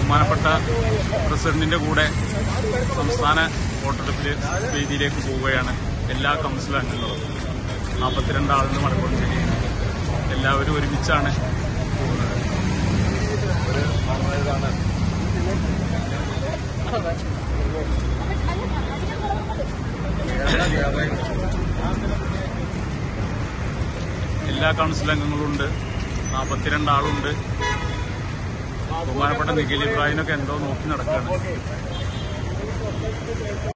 ബഹുമാനപ്പെട്ട പ്രസിഡന്റിന്റെ കൂടെ സംസ്ഥാന വോട്ടെടുപ്പിൽ വേദിയിലേക്ക് പോവുകയാണ് എല്ലാ കൗൺസിൽ അംഗങ്ങളും നാൽപ്പത്തിരണ്ട് ആളിന് മലപ്പുറം എല്ലാവരും ഒരുമിച്ചാണ് പോകുന്നത് എല്ലാ കൗൺസിൽ അംഗങ്ങളുണ്ട് നാൽപ്പത്തിരണ്ട് ആളുണ്ട് ബഹുമാനപ്പെട്ട നിഖിൽ ഇബ്രാഹിനൊക്കെ എന്തോ നോക്കി നടക്കുകയാണ്